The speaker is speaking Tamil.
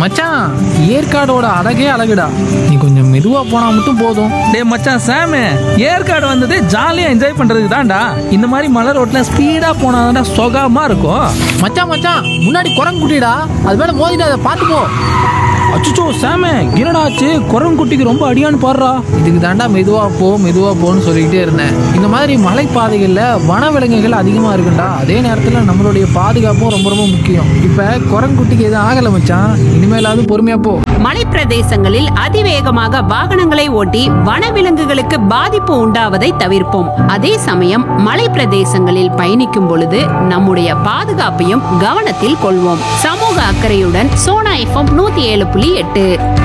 மச்சான் ஏற்காடோட அழகே அழகுடா நீ கொஞ்சம் மெதுவா போனா மட்டும் போதும் டேய் மச்சான் சாமு ஏற்காடு வந்தது ஜாலியா என்ஜாய் பண்றதுக்கு தான்டா இந்த மாதிரி மலை ரோட்ல ஸ்பீடா போனாதான்டா சுகமா இருக்கும் மச்சான் மச்சான் முன்னாடி குரங்கு குட்டிடா அது மேல மோதிட்டு அதை பார்த்து போ அச்சுச்சோ சாமு என்னடா ஆச்சு குரங்குட்டிக்கு ரொம்ப அடியான்னு பாடுறா இதுக்கு தாண்டா மெதுவா போ மெதுவா போன்னு சொல்லிக்கிட்டே இருந்தேன் இந்த மாதிரி மலைப்பாதைகள்ல வனவிலங்குகள் அதிகமா இருக்குண்டா அதே நேரத்துல நம்மளுடைய பாதுகாப்பும் ரொம்ப ரொம்ப முக்கியம் இப்ப குரங்குட்டிக்கு எதுவும் ஆகல மச்சான் இனிமேலாவது பொறுமையா போ மலைப்பிரதேசங்களில் அதிவேகமாக வாகனங்களை ஓட்டி வனவிலங்குகளுக்கு பாதிப்பு உண்டாவதை தவிர்ப்போம் அதே சமயம் மலைப்பிரதேசங்களில் பயணிக்கும் பொழுது நம்முடைய பாதுகாப்பையும் கவனத்தில் கொள்வோம் சமூக அக்கறையுடன் சோனா எஃப்எம் நூத்தி ஏழு புள்ளி எட்டு